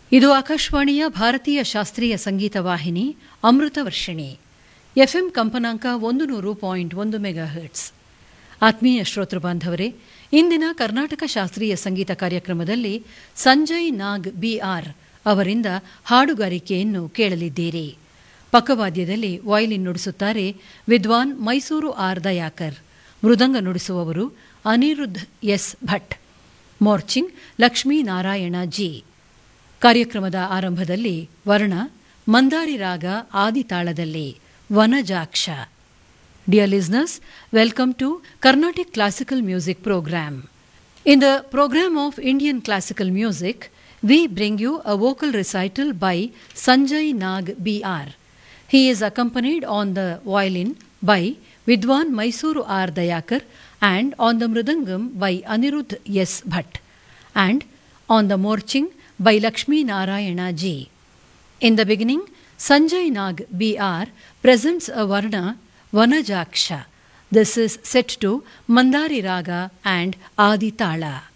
ಇದು ಆಕಾಶವಾಣಿಯ ಭಾರತೀಯ ಶಾಸ್ತ್ರೀಯ ಸಂಗೀತ ವಾಹಿನಿ ಅಮೃತ ವರ್ಷಿಣಿ ಎಫ್ಎಂ ಕಂಪನಾಂಕ ಒಂದು ನೂರು ಪಾಯಿಂಟ್ ಒಂದು ಮೆಗಾ ಹರ್ಟ್ಸ್ ಆತ್ಮೀಯ ಶ್ರೋತೃ ಬಾಂಧವರೇ ಇಂದಿನ ಕರ್ನಾಟಕ ಶಾಸ್ತ್ರೀಯ ಸಂಗೀತ ಕಾರ್ಯಕ್ರಮದಲ್ಲಿ ಸಂಜಯ್ ನಾಗ್ ಬಿಆರ್ ಅವರಿಂದ ಹಾಡುಗಾರಿಕೆಯನ್ನು ಕೇಳಲಿದ್ದೀರಿ ಪಕ್ಕವಾದ್ಯದಲ್ಲಿ ವಯಲಿನ್ ನುಡಿಸುತ್ತಾರೆ ವಿದ್ವಾನ್ ಮೈಸೂರು ಆರ್ ದಯಾಕರ್ ಮೃದಂಗ ನುಡಿಸುವವರು ಅನಿರುದ್ಧ್ ಎಸ್ ಭಟ್ ಮೋರ್ಚಿಂಗ್ ಲಕ್ಷ್ಮೀನಾರಾಯಣ ಜಿ ಕಾರ್ಯಕ್ರಮದ ಆರಂಭದಲ್ಲಿ ವರ್ಣ ಮಂದಾರಿ ರಾಗ ಆದಿತಾಳದಲ್ಲಿ Vanajaksha dear listeners welcome to Carnatic classical music program in the program of Indian classical music we bring you a vocal recital by Sanjay Nag BR He is accompanied on the violin by Vidwan Mysuru R. Dayakar and on the mridangam by Anirudh S. Bhatt and on the morching by Lakshmi Narayana Ji. In the beginning, Sanjay Nag B.R. presents a Varna Vanajaksha. This is set to Mandari Raga and Adi Tala.